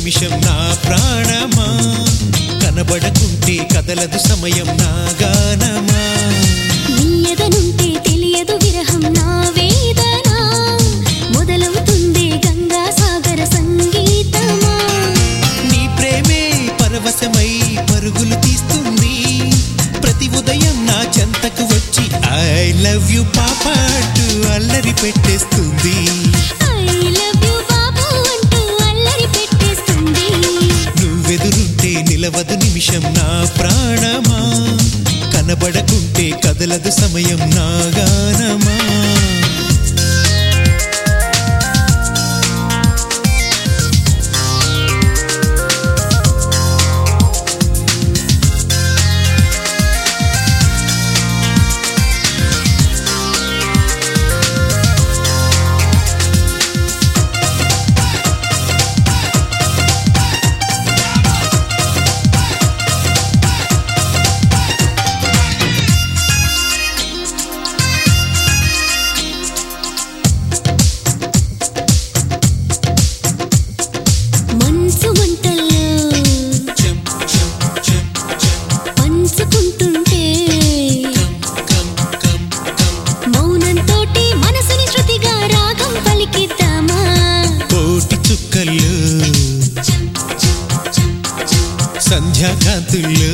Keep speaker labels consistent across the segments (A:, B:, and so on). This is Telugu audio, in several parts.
A: నిమిషం నా ప్రాణమా కనబడకుంటే కదలదు సమయం నా గానమా
B: నీయదనుంటే తెలియదు విరహం నా వేదన మొదలవుతుంది గంగా సాగర సంగీతమా
A: నీ ప్రేమే పరవశమై పరుగులు తీస్తుంది ప్రతి ఉదయం నా చెంతకు వచ్చి ఐ లవ్ యు పాప అంటూ అల్లరి పెట్టేస్తుంది
B: ఐ లవ్ యు బాబు అంటూ అల్లరి పెట్టేస్తుంది
A: నువ్వెదురుంటే నిలవదు నిమిషం నా ప్రాణమా కనబడకుంటే కదలదు సమయం నా గానమా
B: మనసు మంటల్లో పంచుకుంటుంటే మౌనంతోటి మనసుని శృతిగా రాగం పలికిద్దామా
A: కోటి చుక్కల్లో సంధ్యాకాంతుల్లో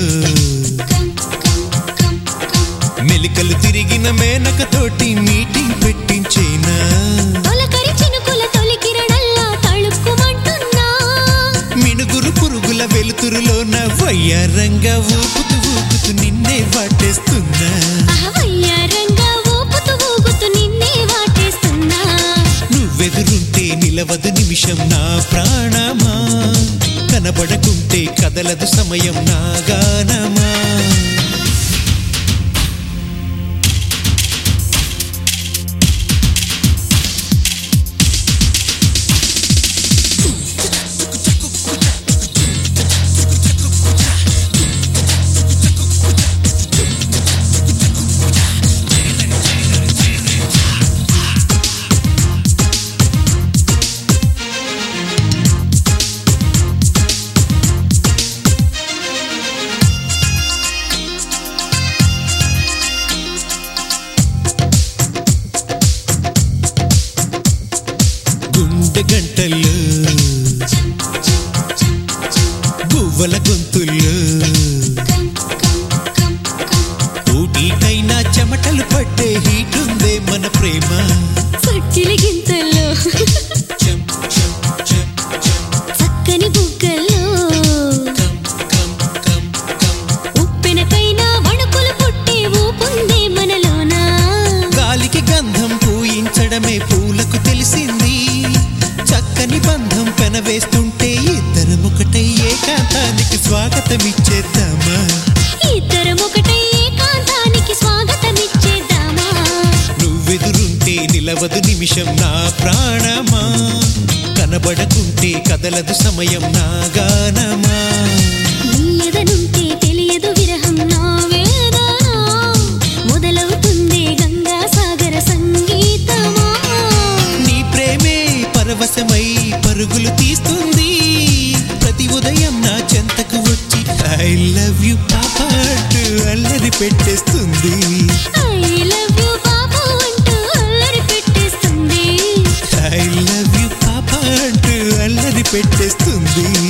A: మెలికలు తిరిగిన మేనకతోటి మీటింగ్ పెట్టించేనా
B: తొలకరి చినుకుల తొలి కిరణల్లా తళుక్కుమంటున్నా
A: మినుగురు పురుగుల వెలుతురులో నా వయ్యారంగా ఊపుతూ ఊపుతూ నిన్నే వాటేస్తున్నా
B: అహవయ్యారంగా ఊపుతూ ఊగుతూ నిన్నే వాటేస్తున్నా
A: నువ్వెదురుంటే నిలవదు నిమిషం నా ప్రాణమా కనబడకుంటే కదలదు సమయం నా గానమా గుండె గంటల్లో గువ్వల గొంతుల్లో ఊటీకైనా చెమటలు పట్టే హీటుందే మన ప్రేమ
B: పట్టిలి గింతల్లో చక్కని బుగ్గల్లో ఉప్పెనకైనా వణుకులు పుట్టే ఊపుందే మనలోనా
A: గాలికి గంధం పూయించడమే పూలకు తెలిసింది చక్కని బంధం పెనవేస్తుంటే ఇద్దరం ఒకటై ఏకాంతానికి స్వాగతం ఇచ్చేద్దామా
B: ఇద్దరం ఒకటై ఏకాంతానికి స్వాగతమిచ్చేద్దామా
A: నువ్వెదురుంటే నిలవదు నిమిషం నా ప్రాణమా కనబడకుంటే కదలదు సమయం నా గానమా
B: నీయదనుంటే తెలియదు విరహం నా వేదన మొదలవుతుంది గంగా సాగర సంగీతమా
A: నీ ప్రేమే పరవశమై పరుగులు తీస్తుంది ప్రతి ఉదయం నా చెంతకు వచ్చి ఐ లవ్ యు పాప అంటూ అల్లరి పెట్టేస్తుంది
B: ఐ లవ్ యు బాబు అంటూ అల్లరి పెట్టేస్తుంది
A: ఐ లవ్ యు పాప అంటూ అల్లరి పెట్టేస్తుంది